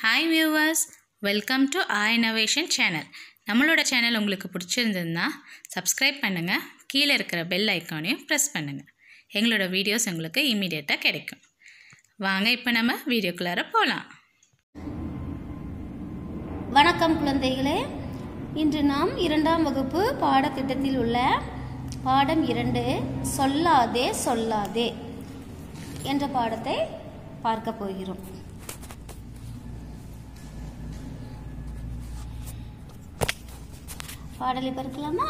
hi viewers welcome to ah innovation channel நம்மளோட channel உங்களுக்கு பிடிச்சிருந்ததுன்னா சப்ஸ்கிரைப் பண்ணுங்கள் கீழே இருக்கிற பெல் ஐக்கானையும் ப்ரெஸ் பண்ணுங்கள் எங்களோட வீடியோஸ் உங்களுக்கு இமீடியட்டாக கிடைக்கும் வாங்க இப்போ நம்ம வீடியோக்குள்ளார போகலாம் வணக்கம் குழந்தைகளே இன்று நாம் இரண்டாம் வகுப்பு பாடத்திட்டத்தில் உள்ள பாடம் இரண்டு சொல்லாதே சொல்லாதே என்ற பாடத்தை பார்க்க போகிறோம் பாடலை பார்க்கலாமா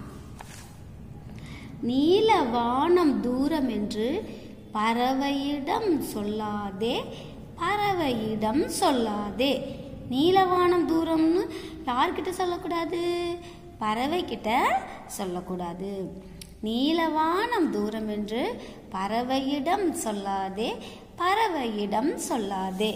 நீல வானம் தூரம் என்று பறவையிடம் சொல்லாதே பறவையிடம் சொல்லாதே நீலவானம் தூரம்னு யார்கிட்ட சொல்லக்கூடாது பறவை கிட்ட சொல்லக்கூடாது நீலவானம் தூரம் என்று பறவையிடம் சொல்லாதே பறவையிடம் சொல்லாதே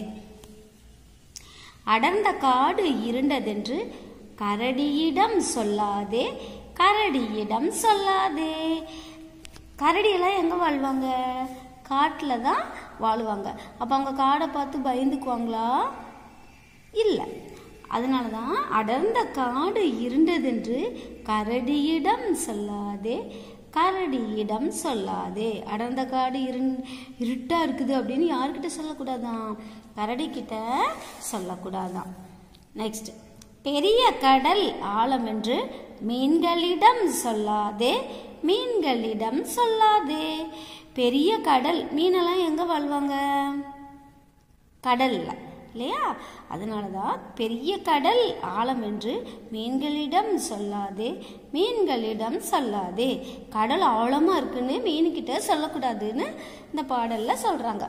அடர்ந்த காடு இருண்டதென்று கரடியிடம் சொல்லாதே கரடியிடம் சொல்லாதே கரடியெல்லாம் எங்கே வாழ்வாங்க காட்டில் தான் வாழுவாங்க அப்போ அவங்க காடை பார்த்து பயந்துக்குவாங்களா இல்லை அதனால தான் அடர்ந்த காடு இருண்டதென்று கரடியிடம் சொல்லாதே கரடியிடம் சொல்லாதே அடர்ந்த காடு இருண் இருட்டாக இருக்குது அப்படின்னு யார்கிட்ட சொல்லக்கூடாதான் கரடிக்கிட்ட சொல்லக்கூடாதான் நெக்ஸ்ட் பெரிய கடல் ஆழம் என்று மீன்களிடம் சொல்லாதே மீன்களிடம் சொல்லாதே பெரிய கடல் மீனெல்லாம் எங்கே வாழ்வாங்க கடல்ல இல்லையா அதனால தான் பெரிய கடல் ஆழம் என்று மீன்களிடம் சொல்லாதே மீன்களிடம் சொல்லாதே கடல் ஆழமாக இருக்குன்னு மீனுக்கிட்ட சொல்லக்கூடாதுன்னு இந்த பாடலில் சொல்கிறாங்க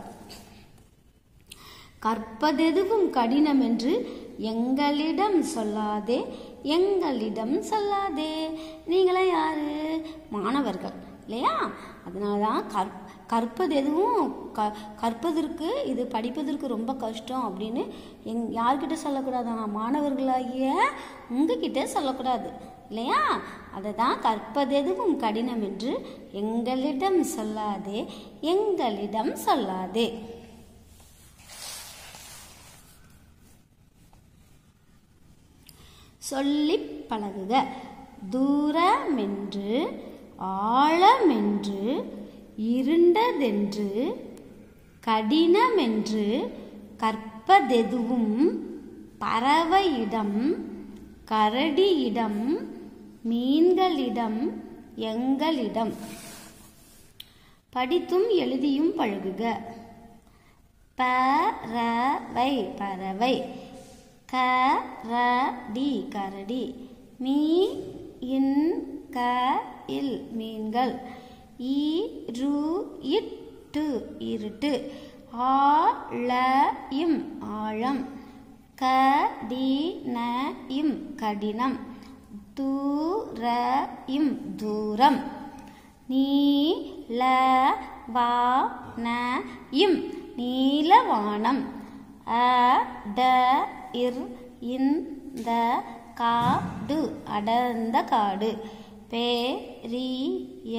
கற்பதெதுவும் கடினம் என்று எங்களிடம் சொல்லாதே எங்களிடம் சொல்லாதே நீங்களாம் யாரு மாணவர்கள் இல்லையா அதனால தான் கற் கற்பது எதுவும் க கற்பதற்கு இது படிப்பதற்கு ரொம்ப கஷ்டம் அப்படின்னு எங் யார்கிட்ட சொல்லக்கூடாதா மாணவர்களாகிய உங்ககிட்ட சொல்லக்கூடாது இல்லையா அதை தான் கற்பது எதுவும் கடினம் என்று எங்களிடம் சொல்லாதே எங்களிடம் சொல்லாதே சொல்லி பழகுக தூரமென்று ஆழமென்று இருண்டதென்று கடினமென்று கற்பதெதுவும் பறவையிடம் கரடியிடம் மீன்களிடம் எங்களிடம் படித்தும் எழுதியும் பழகுக பறவை பறவை கரடி கரடி மீ இன் க இல் மீன்கள் ஈரு இட்டு இருட்டு ஆழ இம் ஆழம் கடின இம் கடினம் தூர இம் தூரம் நீல வான இம் நீலவானம் அட இர் இந்த காடு அடர்ந்த காடு பெரிய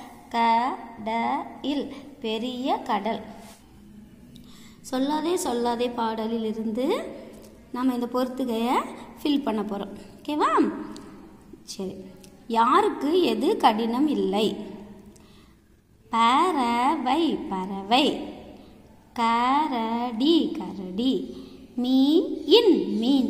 கடல் பெரிய கடல் சொல்லாதே சொல்லாதே பாடலில் இருந்து நம்ம இந்த பொறுத்துகையை ஃபில் பண்ண போகிறோம் ஓகேவா சரி யாருக்கு எது கடினம் இல்லை பறவை பறவை கரடி கரடி மீன் மீன்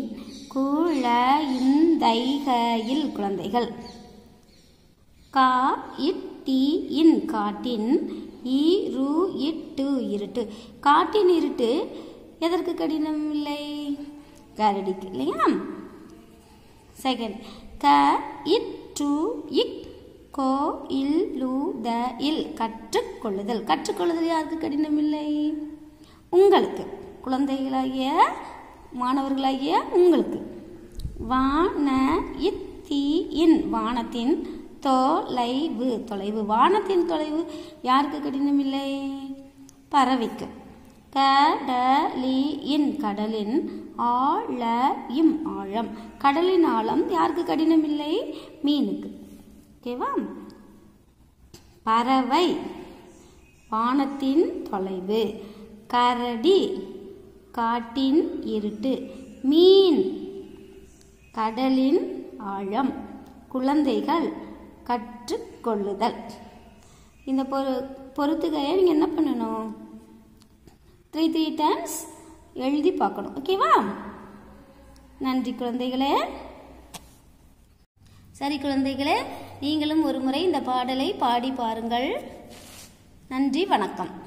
குழந்தைகையில் குழந்தைகள் கா இட்டி இன் காட்டின் ஈரு இட்டு இருட்டு காட்டின் இருட்டு எதற்கு கடினம் இல்லை கரடிக்கு இல்லையா செகண்ட் க இட்டு இக் கோ இல் லு த இல் கற்றுக்கொள்ளுதல் கற்றுக்கொள்ளுதல் யாருக்கு கடினம் இல்லை உங்களுக்கு குழந்தைகளாகிய மாணவர்களாகிய உங்களுக்கு வான இத்தி இன் வானத்தின் தொலைவு தொலைவு வானத்தின் தொலைவு யாருக்கு கடினம் இல்லை பறவைக்கு கடலி இன் கடலின் ஆழ இம் ஆழம் கடலின் ஆழம் யாருக்கு கடினம் இல்லை மீனுக்கு ஓகேவா பறவை வானத்தின் தொலைவு கரடி காட்டின் இருட்டு மீன் கடலின் ஆழம் குழந்தைகள் கற்றுக்கொள்ளுதல் இந்த பொரு பொறுத்துகையை நீங்கள் என்ன பண்ணணும் த்ரீ த்ரீ டைம்ஸ் எழுதி பார்க்கணும் ஓகேவா நன்றி குழந்தைகளே சரி குழந்தைகளே நீங்களும் ஒரு முறை இந்த பாடலை பாடி பாருங்கள் நன்றி வணக்கம்